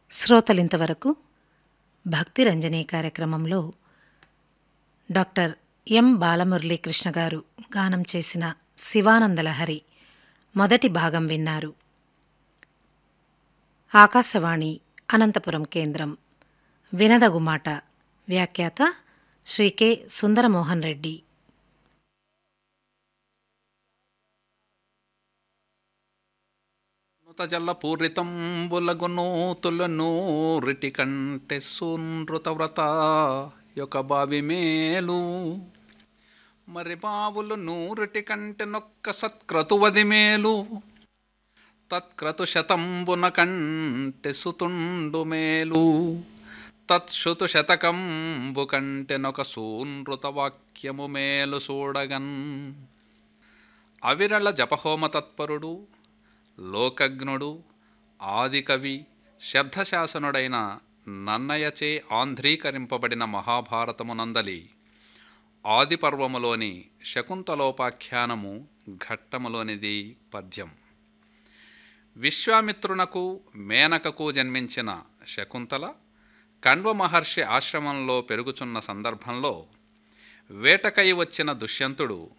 శ్రోతలింతవరకు భక్తి రంజని కార్యక్రమంలో doctor M Balamuralikrishna గారు గానం చేసిన శివానందలహరి మొదటి భాగం విన్నారు ఆకాశవాణి అనంతపురం కేంద్రం వినదగుమాట వ్యాఖ్యాత శ్రీ కె సుందరమోహన్ రెడ్డి నుత జల్ల పూరితంబులగునూతుల నూరిటి కంటే సూనృత వ్రత యొక్క బావి మేలు మరి బావులు నూరిటి కంటే నొక్క సత్క్రతువది మేలు తత్క్రతు శతంబున కంటే సుతుండు మేలు తత్శుతు శతకంబు కంటే నొక సూనృత వాక్యము మేలు చూడగన్ అవిరళ జపహోమ తత్పరుడు లోకజ్ఞుడు ఆదికవి శబ్దశాసనుడైన నన్నయచే ఆంధ్రీకరింపబడిన మహాభారతమునందలి ఆదిపర్వములోని శకుంతలోపాఖ్యానము ఘట్టములోనిది పద్యం విశ్వామిత్రునకు మేనకకు జన్మించిన శకుంతల కణ్వ మహర్షి ఆశ్రమంలో పెరుగుచున్న సందర్భంలో వేటకై వచ్చిన దుష్యంతుడు